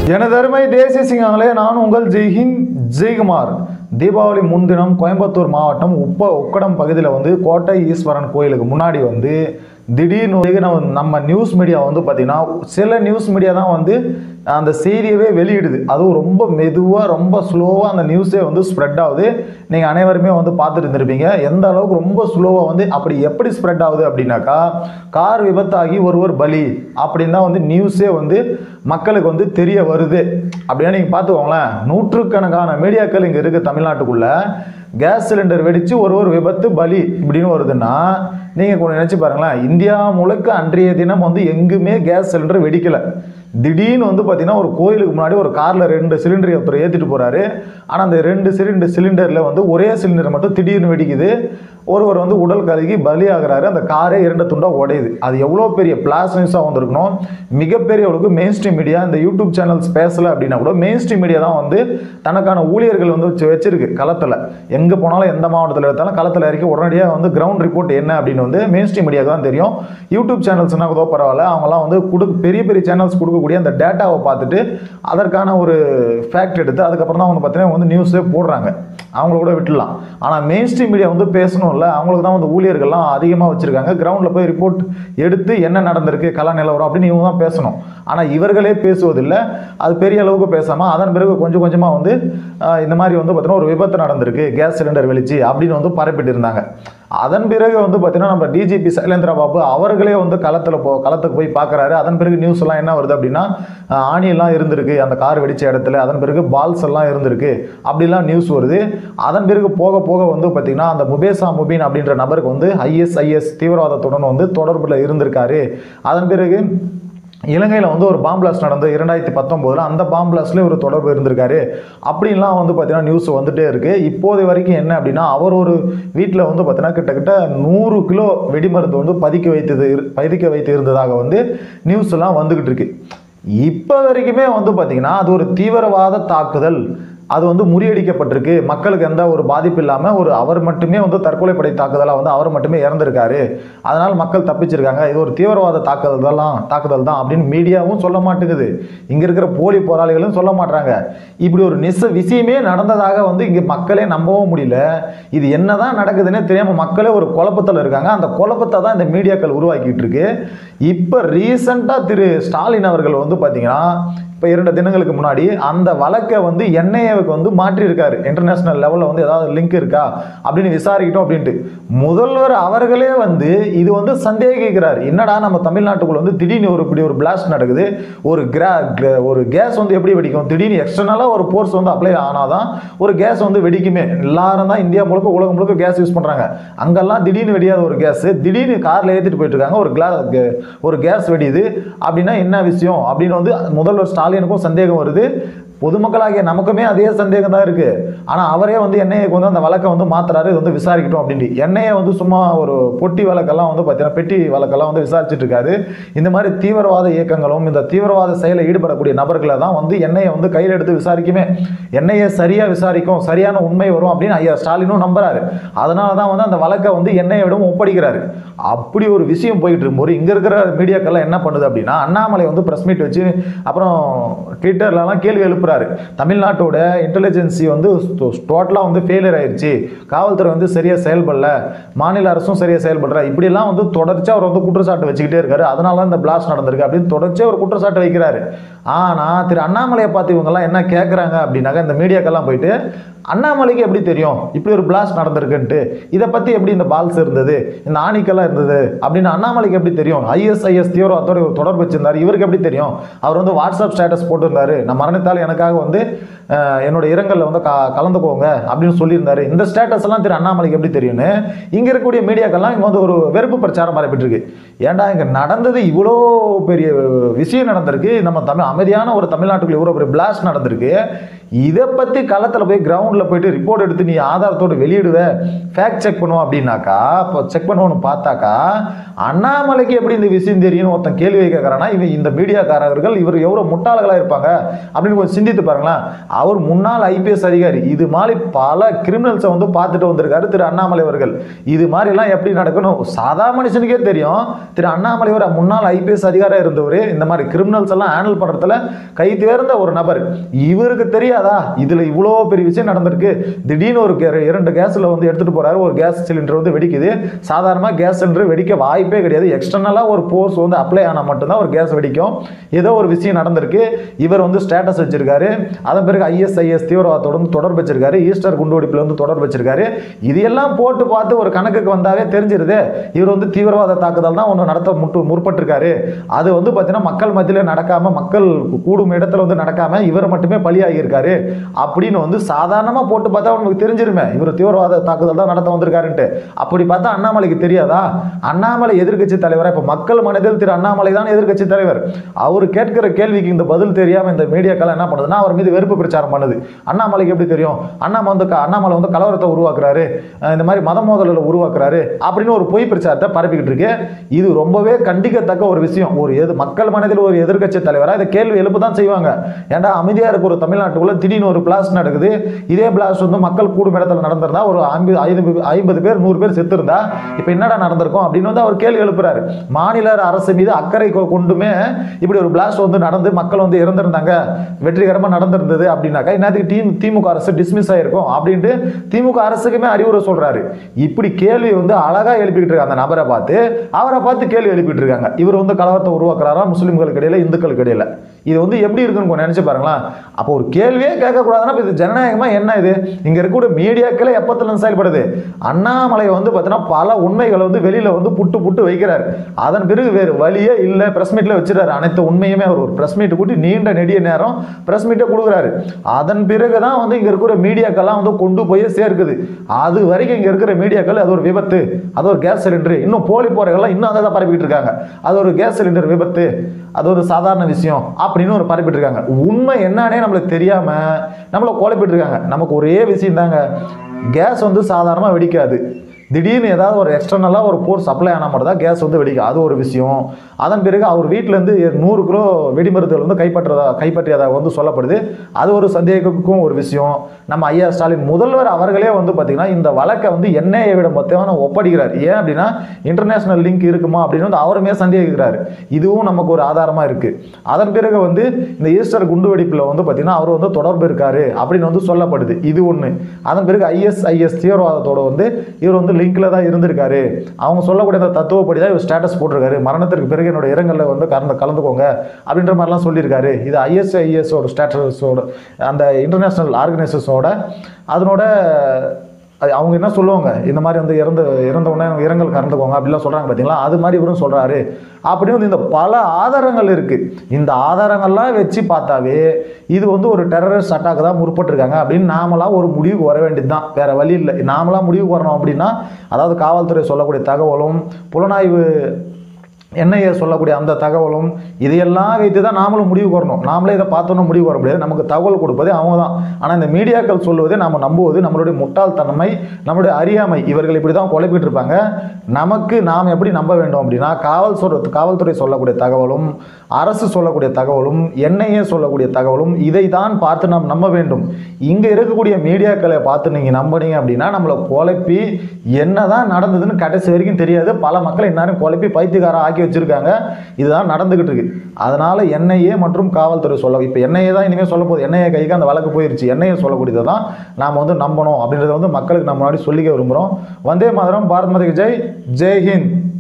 எனது அருமை தேசிய சிங்கங்களே நான் உங்கள் ஜெய்ஹிந்த் ஜெய்குமார் தீபாவளி முன்தினம் கோயம்புத்தூர் மாவட்டம் உப்ப உக்கடம் பகுதியில் வந்து கோட்டை ஈஸ்வரன் கோயிலுக்கு முன்னாடி வந்து திடீர்னு வந்து நம்ம நம்ம நியூஸ் மீடியா வந்து பார்த்திங்கன்னா சில நியூஸ் மீடியா தான் வந்து அந்த செய்தியவே வெளியிடுது அதுவும் ரொம்ப மெதுவாக ரொம்ப ஸ்லோவாக அந்த நியூஸே வந்து ஸ்ப்ரெட் ஆகுது நீங்கள் அனைவருமே வந்து பார்த்துட்டு இருந்திருப்பீங்க எந்த அளவுக்கு ரொம்ப ஸ்லோவாக வந்து அப்படி எப்படி ஸ்ப்ரெட் ஆகுது அப்படின்னாக்கா கார் விபத்தாகி ஒருவர் பலி அப்படின்னு தான் வந்து நியூஸே வந்து மக்களுக்கு வந்து தெரிய வருது அப்படின்னா நீங்கள் பார்த்துக்கோங்களேன் நூற்றுக்கணக்கான மீடியாக்கள் இங்கே இருக்குது தமிழ்நாட்டுக்குள்ளே கேஸ் சிலிண்டர் வெடித்து ஒரு ஒரு விபத்து பலி இப்படின்னு வருதுன்னா நீங்கள் கொஞ்சம் நினச்சி பாருங்களேன் இந்தியா முழுக்க அன்றைய தினம் வந்து எங்குமே கேஸ் சிலிண்டர் வெடிக்கலை திடீர்னு வந்து பார்த்தீங்கன்னா ஒரு கோயிலுக்கு முன்னாடி ஒரு காரில் ரெண்டு சிலிண்டரை ஒருத்தர் ஏற்றிட்டு போகிறாரு ஆனால் அந்த ரெண்டு சிலிண்டர் சிலிண்டரில் வந்து ஒரே சிலிண்டர் மட்டும் திடீர்னு வெடிக்குது ஒருவர் வந்து உடல் கருகி பலியாகிறாரு அந்த காரே இரண்டு துண்டாக உடையுது அது எவ்வளோ பெரிய பிளாஸ் நியூஸாக வந்திருக்கணும் மிகப்பெரிய அளவுக்கு மெயின் ஸ்ட்ரீம் மீடியா இந்த யூடியூப் சேனல்ஸ் பேசலை அப்படின்னா கூட மெயின் ஸ்ட்ரீம் மீடியா தான் வந்து தனக்கான ஊழியர்கள் வந்து வச்சு வச்சிருக்கு களத்தில் எங்கே போனாலும் எந்த மாவட்டத்தில் எடுத்தாலும் களத்தில் இறக்கி உடனடியாக வந்து கிரவுண்ட் ரிப்போர்ட் என்ன அப்படின்னு வந்து மெயின் ஸ்ட்ரீம் மீடியாவுக்கு தான் தெரியும் யூடியூப் சேனல்ஸ்னா கூட பரவாயில்ல அவங்கலாம் வந்து கொடு பெரிய பெரிய சேனல்ஸ் கொடுக்கக்கூடிய அந்த டேட்டாவை பார்த்துட்டு அதற்கான ஒரு ஃபேக்ட் எடுத்து அதுக்கப்புறம் தான் வந்து பார்த்தீங்கன்னா வந்து நியூஸே போடுறாங்க அவங்கள கூட விட்டுடலாம் ஆனால் மெயின் ஸ்ட்ரீம் மீடியா வந்து பேசணும்ல அவங்களுக்கு தான் வந்து ஊழியர்கள்லாம் அதிகமாக வச்சுருக்காங்க கிரவுண்டில் போய் ரிப்போர்ட் எடுத்து என்ன நடந்திருக்கு கலா நிலவரம் அப்படின்னு இவங்க தான் பேசணும் ஆனால் இவர்களே பேசுவதில்லை அது பெரிய அளவுக்கு பேசாமல் அதன் பிறகு கொஞ்சம் கொஞ்சமாக வந்து ஆஹ், இந்த மாதிரி வந்து பார்த்தீங்கன்னா ஒரு விபத்து நடந்திருக்கு கேஸ் சிலிண்டர் வெளிச்சு அப்படின்னு வந்து பரப்பிட்டு இருந்தாங்க அதன் பிறகு வந்து பார்த்தீங்கன்னா நம்ம டிஜிபி சைலேந்திரா பாபு அவர்களே வந்து களத்தில் போ களத்துக்கு போய் பார்க்குறாரு அதன் பிறகு நியூஸ் எல்லாம் என்ன வருது அப்படின்னா ஆஹ், ஆணியெல்லாம் இருந்திருக்கு அந்த கார் வெடிச்ச இடத்துல அதன் பிறகு பால்ஸ் எல்லாம் இருந்திருக்கு அப்படிலாம் நியூஸ் வருது அதன் பிறகு போக போக வந்து பார்த்தீங்கன்னா அந்த முபேசா முபீன் அப்படின்ற நபருக்கு வந்து ஐஎஸ்ஐஎஸ் தீவிரவாதத்துடன் வந்து தொடர்பில் இருந்திருக்காரு அதன் பிறகு இலங்கையில் வந்து ஒரு பாம் பிளாஸ்ட் நடந்து இரண்டாயிரத்தி பத்தொம்போதில் அந்த பாம் பிளாஸ்ட்லேயே ஒரு தொடர்பு இருந்திருக்காரு அப்படின்லாம் வந்து பார்த்தீங்கன்னா நியூஸ் வந்துட்டே இருக்குது இப்போது வரைக்கும் என்ன அப்படின்னா அவர் ஒரு வீட்டில் வந்து பார்த்தீங்கன்னா கிட்டத்தட்ட நூறு கிலோ வெடிமருந்து வந்து பதுக்கி வைத்தது இரு- பதுக்கி வைத்து இருந்ததாக வந்து நியூஸ் எல்லாம் வந்துக்கிட்டு இருக்கு இப்போ வரைக்குமே வந்து பார்த்தீங்கன்னா அது ஒரு தீவிரவாத தாக்குதல் அது வந்து முறியடிக்கப்பட்டிருக்கு மக்களுக்கு எந்த ஒரு பாதிப்பு இல்லாமல் ஒரு அவர் மட்டுமே வந்து தற்கொலை படை தாக்குதலாக வந்து அவர் மட்டுமே இறந்திருக்காரு அதனால் மக்கள் தப்பிச்சிருக்காங்க இது ஒரு தீவிரவாத தாக்குதல் தான் தாக்குதல் தான் அப்படின்னு மீடியாவும் சொல்ல மாட்டேங்குது இங்கே இருக்கிற போலி போராளிகளும் சொல்ல மாட்டாங்க இப்படி ஒரு நிச விஷயமே நடந்ததாக வந்து இங்கே மக்களே நம்பவும் முடியல இது என்னதான் நடக்குதுன்னே தெரியாமல் மக்களே ஒரு குழப்பத்தில் இருக்காங்க அந்த குழப்பத்தை தான் இந்த மீடியாக்கள் உருவாக்கிட்டு இருக்கு இப்போ ரீசண்டாக திரு ஸ்டாலின் அவர்கள் வந்து பார்த்தீங்கன்னா இப்போ இரண்டு தினங்களுக்கு முன்னாடி அந்த வழக்கை வந்து என்ஐஏவுக்கு வந்து மாற்றியிருக்காரு இன்டர்நேஷனல் லெவலில் வந்து ஏதாவது லிங்க் இருக்கா அப்படின்னு விசாரிக்கட்டும் அப்படின்ட்டு முதல்வர் அவர்களே வந்து இது வந்து சந்தேகிக்கிறார் என்னடா நம்ம தமிழ்நாட்டுக்குள்ள வந்து திடீர்னு ஒரு இப்படி ஒரு பிளாஸ்ட் நடக்குது ஒரு கிரா க- ஒரு கேஸ் வந்து எப்படி வெடிக்கும் திடீர்னு எக்ஸ்டர்னலாக ஒரு ஃபோர்ஸ் வந்து அப்ளை ஆனாதான் ஒரு கேஸ் வந்து வெடிக்குமே எல்லாரும் தான் இந்தியா முழுக்க உலகம் முழுக்க கேஸ் யூஸ் பண்ணுறாங்க அங்கெல்லாம் திடீர்னு வெடியாத ஒரு கேஸ் திடீர்னு காரில் ஏற்றிட்டு போயிட்டு இருக்காங்க ஒரு கிளா கே- ஒரு கேஸ் வெடியுது அப்படின்னா என்ன விஷயம் அப்படின்னு வந்து முதல்வர் ஸ்டாலினுக்கும் சந்தேகம் வருது பொதுமக்களாகிய நமக்குமே அதே சந்தேகம் தான் இருக்கு ஆனால் அவரே வந்து என்ஐஏக்கு வந்து அந்த வழக்கை வந்து மாத்துறாரு இது வந்து விசாரிக்கட்டும் அப்படின்ட்டு என்ஐஏ வந்து சும்மா ஒரு பொட்டி வழக்கெல்லாம் வந்து பார்த்தீங்கன்னா பெட்டி வழக்கெல்லாம் வந்து விசாரிச்சுட்டு இருக்காரு இந்த மாதிரி தீவிரவாத இயக்கங்களும் இந்த தீவிரவாத செயலில் ஈடுபடக்கூடிய நபர்களை தான் வந்து என்ஐஏ வந்து கையில் எடுத்து விசாரிக்குமே என்ஐஏ சரியா விசாரிக்கும் சரியான உண்மை வரும் அப்படின்னு ஐயா ஸ்டாலினும் நம்புறாரு அதனால தான் வந்து அந்த வழக்கை வந்து என்ஐஏவிடம் ஒப்படைக்கிறாரு அப்படி ஒரு விஷயம் போயிட்டு இருக்கும்போது இங்க இருக்கிற மீடியாக்கெல்லாம் என்ன பண்ணுது அப்படின்னா அண்ணாமலை வந்து பிரஸ் மீட் வச்சு அப்புறம் ட்விட்டர்லலாம் கேள்வி எழுப்புறாரு தமிழ்நாட்டோட இன்டெலிஜென்சி வந்து டோட்டலாக வந்து ஃபெயிலியர் ஆயிடுச்சு காவல்துறை வந்து சரியா செயல்படல மாநில அரசும் சரியா செயல்படுற இப்படிலாம் வந்து தொடர்ச்சியாக அவர் வந்து குற்றச்சாட்டு வச்சுக்கிட்டே இருக்காரு அதனால தான் இந்த பிளாஸ்ட் நடந்திருக்கு அப்படின்னு தொடர்ச்சியாக ஒரு குற்றச்சாட்டு வைக்கிறாரு ஆனால் திரு அண்ணாமலையை பார்த்து இவங்கெல்லாம் என்ன கேட்குறாங்க அப்படின்னாக்கா இந்த மீடியாக்கெல்லாம் போயிட்டு அண்ணாமலைக்கு எப்படி தெரியும் இப்படி ஒரு பிளாஸ்ட் நடந்திருக்குன்ட்டு இதை பற்றி எப்படி இந்த பால்ஸ் இருந்தது இந்த ஆணிக்கெல்லாம் இருந்தது அப்படின்னு அண்ணாமலைக்கு எப்படி தெரியும் ஐஎஸ்ஐஎஸ் தீவிரவாதத்தோட ஒரு தொடர்பு வச்சிருந்தாரு இவருக்கு எப்படி தெரியும் அவர் வந்து வாட்ஸ்அப் ஸ்டேட்டஸ் போட்டிருந்தாரு நான் மரணித்தால் எனக்காக வந்து அஹ், என்னோட இரங்கல்ல வந்து க கலந்துக்கோங்க அப்படின்னு சொல்லியிருந்தாரு இந்த ஸ்டேட்டஸ் எல்லாம் திரு அண்ணாமலைக்கு எப்படி தெரியும்னு இங்க இருக்கக்கூடிய மீடியாக்கெல்லாம் இங்க வந்து ஒரு வெறுப்பு பிரச்சாரம் பரப்பிட்டு இருக்கு ஏன்டா இங்க நடந்தது இவ்வளோ பெரிய விஷயம் நடந்திருக்கு நம்ம தமிழ் அமைதியான ஒரு தமிழ்நாட்டுக்குள்ள இவ்வளோ பெரிய பிளாஸ்ட் நடந்திருக்கு இதை பத்தி களத்துல போய் கிரவுண்ட்ல போயிட்டு ரிப்போர்ட் எடுத்து நீ ஆதாரத்தோட வெளியிடுவ ஃபேக்ட் செக் பண்ணுவோம் அப்படின்னாக்கா இப்போ செக் பண்ணுவோம்னு பார்த்தாக்கா அண்ணாமலைக்கு எப்படி இந்த விஷயம் தெரியும்னு ஒருத்தன் கேள்வி கேட்கறானா இவன் இந்த மீடியாக்காரர்கள் இவர் எவ்வளவு முட்டாள்களா இருப்பாங்க அப்படின்னு கொஞ்சம் சிந்தித்து பாருங்களேன் அவர் முன்னாள் ஐபிஎஸ் அதிகாரி இது மாதிரி பல கிரிமினல்ஸை வந்து பார்த்துட்டு வந்திருக்காரு திரு அண்ணாமலை அவர்கள் இது மாதிரிலாம் எப்படி நடக்கணும் சாதா மனுஷனுக்கே தெரியும் திரு அண்ணாமலை அவர் முன்னாள் ஐபிஎஸ் அதிகாரியாக இருந்தவர் இந்த மாதிரி கிரிமினல்ஸ் எல்லாம் ஹேண்டில் பண்ணுறதுல கை தேர்ந்த ஒரு நபர் இவருக்கு தெரியாதா இதில் இவ்வளோ பெரிய விஷயம் நடந்திருக்கு திடீர்னு ஒரு கே- இரண்டு கேஸில் வந்து எடுத்துகிட்டு போகிறாரு ஒரு கேஸ் சிலிண்டர் வந்து வெடிக்குது சாதாரணமாக கேஸ் சிலிண்டர் வெடிக்க வாய்ப்பே கிடையாது எக்ஸ்டர்னலாக ஒரு போர்ஸ் வந்து அப்ளை ஆனால் மட்டும்தான் ஒரு கேஸ் வெடிக்கும் ஏதோ ஒரு விஷயம் நடந்திருக்கு இவர் வந்து ஸ்டேட்டஸ் வச்சிருக்காரு அதன் பிறகு ஐஎஸ்ஐஎஸ் தீவிரவாதத்தோட வந்து தொடர்பு வச்சிருக்காரு ஈஸ்டர் குண்டுவெடிப்பில் வந்து தொடர்பு வச்சிருக்காரு இது எல்லாம் போட்டு பார்த்து ஒரு கணக்குக்கு வந்தாவே தெரிஞ்சிருது இவர் வந்து தீவிரவாத தாக்குதல் தான் ஒன்று நடத்த முட்டு முற்பட்டிருக்காரு அது வந்து பார்த்தீங்கன்னா மக்கள் மத்தியில் நடக்காம மக்கள் கூடும் இடத்துல வந்து நடக்காம இவர் மட்டுமே பலியாகியிருக்காரு அப்படின்னு வந்து சாதாரணமாக போட்டு பார்த்தா உனக்கு தெரிஞ்சிருமே இவர் தீவிரவாத தாக்குதல் தான் நடத்த வந்திருக்காருன்ட்டு அப்படி பார்த்தா அண்ணாமலைக்கு தெரியாதா அண்ணாமலை எதிர்க்கட்சி தலைவரா இப்போ மக்கள் மனதில் திரு அண்ணாமலை தான் எதிர்க்கட்சி தலைவர் அவர் கேட்கிற கேள்விக்கு இந்த பதில் தெரியாம இந்த மீடியாக்கள் என்ன பண்ணுதுன்னா அவர் மீது வெறுப்பு பிரச்சாரம் பண்ணுது அண்ணாமலைக்கு எப்படி தெரியும் அண்ணாமலை வந்து க- அண்ணாமலை வந்து கலவரத்தை உருவாக்குறாரு அஹ் இந்த மாதிரி மத மோதல்களை உருவாக்குறாரு அப்படின்னு ஒரு பொய் பிரச்சாரத்தை பரப்பிக்கிட்டு இருக்கு இது ரொம்பவே கண்டிக்கத்தக்க ஒரு விஷயம் ஒரு எது மக்கள் மனதில் ஒரு எதிர்க்கட்சி தலைவரா இதை கேள்வி எழுப்பு தான் செய்வாங்க ஏன்டா அமைதியா இருக்க ஒரு தமிழ்நாட்டுக்குள்ள திடீர்னு ஒரு பிளாஸ்ட் நடக்குது இதே பிளாஸ்ட் வந்து மக்கள் கூடும் இடத்துல நடந்திருந்தா ஒரு ஐம்பது ஐம்பது ஐம்பது பேர் நூறு பேர் செத்து இருந்தா இப்போ என்னடா நடந்திருக்கும் அப்படின்னு வந்து அவர் கேள்வி எழுப்புறாரு மாநில அரசு மீது அக்கறை கொ- கொண்டுமே இப்படி ஒரு பிளாஸ்ட் வந்து நடந்து மக்கள் வந்து இறந்திருந்தாங்க வெற்றிகரமாக நடந்திருந்தது அப்படின்னாக்கா என்னத்துக்கு டீம் திமுக அரசு டிஸ்மிஸ் ஆயிருக்கும் அப்படின்ட்டு திமுக அரசுக்குமே அறிவுரை சொல்றாரு இப்படி கேள்வி வந்து அழகா எழுப்பிக்கிட்டு இருக்காங்க அந்த நபரை பார்த்து அவரை பார்த்து கேள்வி எழுப்பிட்டு இருக்காங்க இவர் வந்து கலவரத்தை உருவாக்குறாரா முஸ்லிம்களுக்கு இடையில இந்துக்களுக்கு இடையில இது வந்து எப்படி இருக்குன்னு கொஞ்சம் நினைச்சு பாருங்களேன் அப்போ ஒரு கேள்வியே கேட்கக்கூடாதுன்னா இப்ப இது ஜனநாயகமா என்ன இது இங்க இருக்கக்கூடிய மீடியாக்களே எப்பத்துல இருந்து செயல்படுது அண்ணாமலை வந்து பார்த்தீங்கன்னா பல உண்மைகளை வந்து வெளியில வந்து புட்டு புட்டு வைக்கிறார் அதன் பிறகு வேறு வழியே இல்லை பிரஸ் மீட்ல வச்சிருக்காரு அனைத்து உண்மையுமே அவர் ஒரு பிரஸ் மீட் கூட்டி நீண்ட நெடிய நேரம் பிரஸ் மீட்டை கொடுக்குறாரு அதன் பிறகு தான் வந்து இங்க இருக்கிற மீடியாக்கெல்லாம் வந்து கொண்டு போய் சேர்க்குது அது வரைக்கும் இங்க இருக்கிற மீடியாக்கள் அது ஒரு விபத்து அது ஒரு கேஸ் சிலிண்டர் இன்னும் போலி போறவங்கலாம் இன்னும் அதை தான் பரப்பிட்டு இருக்காங்க அது ஒரு கேஸ் சிலிண்டர் விபத்து அது ஒரு சாதாரண விஷயம் அப்படின்னு ஒரு பரப்பிட்டு இருக்காங்க உண்மை என்னன்னே நம்மளுக்கு தெரியாம நம்மளை குழப்பிட்டு இருக்காங்க நமக்கு ஒரே விஷயம் தாங்க கேஸ் வந்து சாதாரணமாக வெடிக்காது திடீர்னு ஏதாவது ஒரு எக்ஸ்டர்னலாக ஒரு போர் சப்ளை ஆனால் மட்டும் தான் கேஸ் வந்து வெடிக்கும் அது ஒரு விஷயம் அதன் பிறகு அவர் வீட்டிலேருந்து நூறு கிலோ வெடிமருந்துகள் வந்து கைப்பற்றதா கைப்பற்றியதாக வந்து சொல்லப்படுது அது ஒரு சந்தேகத்துக்கும் ஒரு விஷயம் நம்ம ஐயா ஸ்டாலின் முதல்வர் அவர்களே வந்து பார்த்திங்கன்னா இந்த வழக்கை வந்து என்ஐஏ விட மொத்தமாக ஒப்படைக்கிறார் ஏன் அப்படின்னா இன்டர்நேஷனல் லிங்க் இருக்குமா அப்படின்னு வந்து அவருமே சந்தேகிக்கிறார் இதுவும் நமக்கு ஒரு ஆதாரமாக இருக்குது அதன் பிறகு வந்து இந்த ஈஸ்டர் குண்டு வெடிப்பில் வந்து பார்த்திங்கன்னா அவர் வந்து தொடர்பு இருக்காரு அப்படின்னு வந்து சொல்லப்படுது இது ஒன்று அதன் பிறகு ஐஎஸ்ஐஎஸ் தீவிரவாதத்தோட வந்து இவர் வந்து லிங்க்ல தான் இருந்திருக்காரு அவங்க சொல்லக்கூடிய அந்த தத்துவப்படி தான் இவர் ஸ்டேட்டஸ் போட்டிருக்காரு மரணத்திற்கு பிறகு என்னோட இரங்கல்ல வந்து கலந்து கலந்துக்கோங்க அப்படின்ற மாதிரிலாம் சொல்லியிருக்காரு இது ஐஎஸ்ஐஎஸோட ஸ்டேட்டஸோட அந்த இன்டர்நேஷனல் ஆர்கனைசேஷனோட அதனோட அது அவங்க என்ன சொல்லுவாங்க இந்த மாதிரி வந்து இறந்து இறந்த உடனே இரங்கல் கறந்துக்கோங்க அப்படிலாம் சொல்கிறாங்க பார்த்தீங்களா அது மாதிரி இவரும் சொல்கிறாரு அப்படின்னு வந்து இந்த பல ஆதாரங்கள் இருக்குது இந்த ஆதாரங்கள்லாம் வச்சு பார்த்தாவே இது வந்து ஒரு டெரரிஸ்ட் அட்டாக் தான் முற்பட்டிருக்காங்க அப்படின்னு நாமளாக ஒரு முடிவுக்கு வர வேண்டியது தான் வேறு வழி இல்லை நாமளாக முடிவுக்கு வரணும் அப்படின்னா அதாவது காவல்துறை சொல்லக்கூடிய தகவலும் புலனாய்வு என்ஐஏ சொல்லக்கூடிய அந்த தகவலும் இதையெல்லாம் வைத்து தான் நாமளும் முடிவு வரணும் நாமளே இதை பார்த்தோன்னா முடிவு வர முடியாது நமக்கு தகவல் கொடுப்பதே அவங்க தான் ஆனால் இந்த மீடியாக்கள் சொல்லுவதை நம்ம நம்புவது நம்மளுடைய முட்டாள்தன்மை நம்மளுடைய அறியாமை இவர்கள் இப்படி தான் குழப்பிட்டு இருப்பாங்க நமக்கு நாம் எப்படி நம்ப வேண்டும் அப்படின்னா காவல் சொல் காவல்துறை சொல்லக்கூடிய தகவலும் அரசு சொல்லக்கூடிய தகவலும் என்ஐஏ சொல்லக்கூடிய தகவலும் இதை தான் பார்த்து நாம் நம்ப வேண்டும் இங்கே இருக்கக்கூடிய மீடியாக்களை பார்த்து நீங்கள் நம்பினீங்க அப்படின்னா நம்மளை குழப்பி என்னதான் நடந்ததுன்னு கடைசி வரைக்கும் தெரியாது பல மக்களை இந்நேரம் குழப்பி பைத்தியக்காரன் ஆக்கி வச்சிருக்காங்க இதுதான் நடந்துகிட்டு இருக்கு அதனால என்ஐஏ மற்றும் காவல்துறை சொல்ல இப்போ என்ஐஏ தான் இனிமேல் சொல்ல போகுது என்ஐஏ கைக்கு அந்த வழக்கு போயிருச்சு என்ஐஏ சொல்லக்கூடியதை தான் நாம் வந்து நம்பணும் அப்படின்றத வந்து மக்களுக்கு நம்ம முன்னாடி சொல்லிக்க விரும்புகிறோம் வந்தே மாதரம் பாரத் மாதா கி ஜெய் ஜெய் ஹிந்த்